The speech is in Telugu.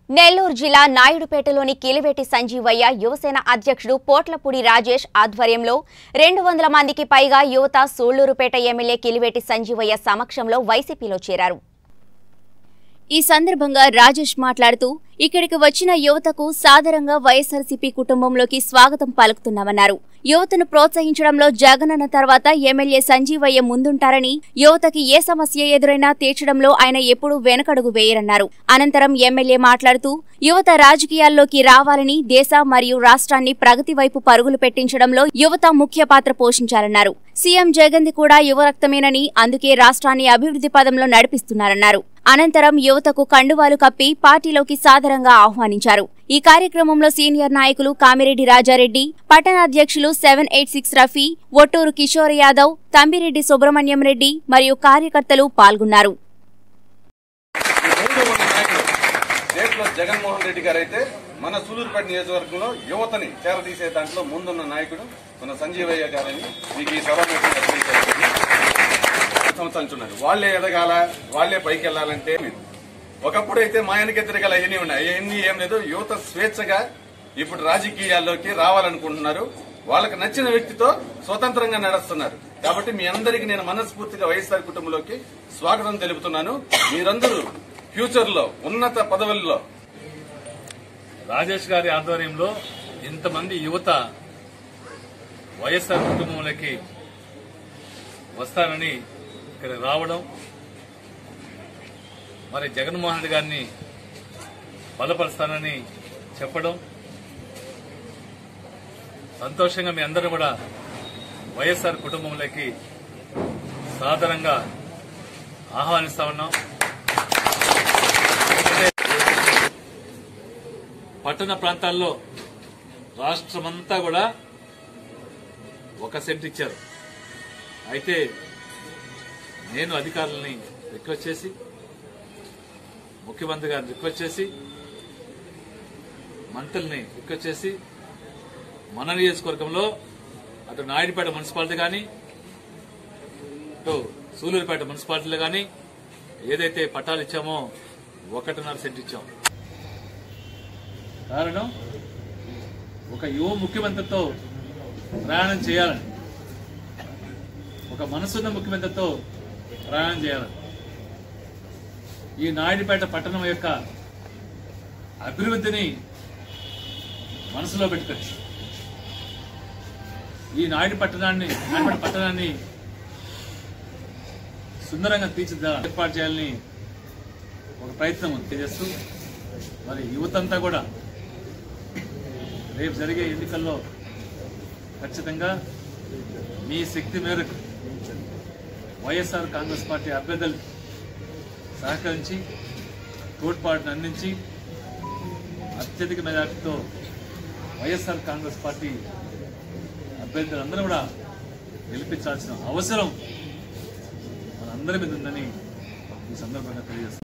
నెల్లూరు జిల్లా నాయుడుపేటలోని కిలివేటి సంజీవయ్య యువసేన అధ్యక్షుడు పోట్లపూడి రాజేష్ ఆధ్వర్యంలో రెండు వందల మందికి పైగా యువత సూళ్లూరుపేట ఎమ్మెల్యే కిలివేటి సంజీవయ్య సమక్షంలో వైసీపీలో చేరారు ఈ సందర్భంగా రాజేష్ మాట్లాడుతూ ఇక్కడికి వచ్చిన యువతకు సాదరంగా వైఎస్ఆర్సీపీ కుటుంబంలోకి స్వాగతం పలుకుతున్నామన్నారు యువతను ప్రోత్సహించడంలో జగనన్న తర్వాత ఎమ్మెల్యే సంజీవయ్య ముందుంటారని యువతకి ఏ సమస్య ఎదురైనా తీర్చడంలో ఆయన ఎప్పుడూ వెనకడుగు వేయరన్నారు అనంతరం ఎమ్మెల్యే మాట్లాడుతూ యువత రాజకీయాల్లోకి రావాలని దేశ మరియు రాష్ట్రాన్ని ప్రగతి వైపు పరుగులు పెట్టించడంలో యువత ముఖ్య పాత్ర పోషించాలన్నారు సీఎం జగన్ది కూడా యువ రక్తమేనని అందుకే రాష్ట్రాన్ని అభివృద్ధి పదంలో నడిపిస్తున్నారన్నారు అనంతరం యువతకు కండువాలు కప్పి పార్టీలోకి సాదరంగా ఆహ్వానించారు ఈ కార్యక్రమంలో సీనియర్ నాయకులు కామిరెడ్డి రాజారెడ్డి పట్టణ అధ్యక్షులు seven eight six Rafi Otturu Kishore Yadav Thambireddy Subrahmanyam Reddy మరియు కార్యకర్తలు పాల్గొన్నారు ఈ మూడు మన నాయకులు దేశంలో జగన్మోహన్ రెడ్డి గారు అయితే మన సూలూరుపేట నియోజకవర్గంలో యువతని చేరదీసే దాంట్లో ముందున్న నాయకుడు మన సంజీవయ్య గారని మీకు ఈ సభ సంవత్సరాల నుంచి ఉన్నారు వాళ్ళే ఎదగాల వాళ్ళే పైకి వెళ్లాలంటే ఒకప్పుడు అయితే మా ఆయనకి ఎదురుగల అవన్నీ ఉన్నాయి అవన్నీ ఏం లేదు యువత స్వేచ్ఛగా ఇప్పుడు రాజకీయాల్లోకి రావాలనుకుంటున్నారు వాళ్ళకి నచ్చిన వ్యక్తితో స్వతంత్రంగా నడుస్తున్నారు కాబట్టి మీ అందరికీ నేను మనస్ఫూర్తిగా వైఎస్ఆర్ కుటుంబంలోకి స్వాగతం తెలుపుతున్నాను మీరందరూ ఫ్యూచర్ లో ఉన్నత పదవుల్లో రాజేష్ గారి ఆధ్వర్యంలో ఇంతమంది యువత వైఎస్ఆర్ కుటుంబంలోకి వస్తారని ఇక్కడ రావడం మరి జగన్మోహన్ రెడ్డి గారిని బలపరుస్తానని చెప్పడం సంతోషంగా మీ అందరూ కూడా వైఎస్ఆర్ కుటుంబంలోకి సాదరంగా ఆహ్వానిస్తా ఉన్నాం పట్టణ ప్రాంతాల్లో రాష్ట్రమంతా కూడా ఒక సెంట్ ఇచ్చారు అయితే నేను అధికారులని రిక్వెస్ట్ చేసి ముఖ్యమంత్రి గారిని రిక్వెస్ట్ చేసి మంత్రుల్ని రిక్వెస్ట్ చేసి మన నియోజకవర్గంలో అటు నాయుడుపేట మున్సిపాలిటీ కానీ ఇటు సూలూరుపేట మున్సిపాలిటీలో కానీ ఏదైతే పట్టాలు ఇచ్చామో ఒకటిన్నర సెంట్ ఇచ్చాం కారణం ఒక యువ ముఖ్యమంత్రితో ప్రయాణం చేయాలని ఒక మనసున్న ముఖ్యమంత్రితో ప్రయాణం చేయాలని ఈ నాయుడుపేట పట్టణం యొక్క అభివృద్ధిని మనసులో పెట్టుకొని ఈ నాయుడు పట్టణాన్ని నాయుడుపేట పట్టణాన్ని సుందరంగా తీర్చిదా ఏర్పాటు చేయాలని ఒక ప్రయత్నం చేస్తూ మరి యువతంతా కూడా రేపు జరిగే ఎన్నికల్లో ఖచ్చితంగా మీ శక్తి మేరకు వైఎస్ఆర్ కాంగ్రెస్ పార్టీ అభ్యర్థులు సహకరించి తోడ్పాటును అందించి అత్యధిక మెజార్టీతో వైఎస్ఆర్ కాంగ్రెస్ పార్టీ అభ్యర్థులందరూ కూడా గెలిపించాల్సిన అవసరం మనందరి మీద ఉందని ఈ సందర్భంగా తెలియజేస్తాను